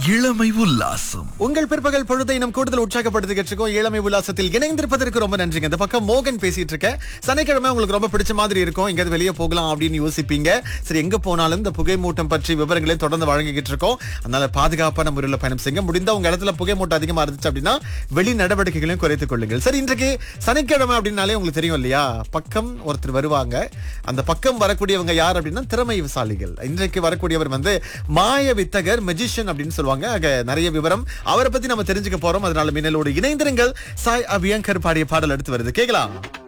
இளமை உல்லாசம் உங்கள் பிற்பகல் பொழுதை நம் கூடுதல் உற்சாகப்படுத்திக்கிட்டு இருக்கோம் இளமை உல்லாசத்தில் இணைந்திருப்பதற்கு ரொம்ப நன்றிங்க இந்த பக்கம் மோகன் பேசிட்டு இருக்க சனிக்கிழமை உங்களுக்கு ரொம்ப பிடிச்ச மாதிரி இருக்கும் எங்கேயாவது வெளியே போகலாம் அப்படின்னு யோசிப்பீங்க சரி எங்க போனாலும் இந்த புகை மூட்டம் பற்றி விவரங்களை தொடர்ந்து வழங்கிக்கிட்டு இருக்கோம் அதனால பாதுகாப்பான முறையில் பயணம் செய்யுங்க முடிந்தா உங்க இடத்துல புகை மூட்டம் அதிகமா இருந்துச்சு அப்படின்னா வெளி நடவடிக்கைகளையும் குறைத்துக் கொள்ளுங்கள் சரி இன்றைக்கு சனிக்கிழமை அப்படின்னாலே உங்களுக்கு தெரியும் இல்லையா பக்கம் ஒருத்தர் வருவாங்க அந்த பக்கம் வரக்கூடியவங்க யார் அப்படின்னா திறமைசாலிகள் இன்றைக்கு வரக்கூடியவர் வந்து மாய வித்தகர் மெஜிஷியன் அப்படின்னு சொல்லுவாங்க ஆக நிறைய விவரம் அவரை பத்தி நம்ம தெரிஞ்சுக்க போறோம் அதனால மின்னலோடு இணைந்திருங்கள் சாய் அபியங்கர் பாடிய பாடல் எடுத்து வருது கேக்கலாம்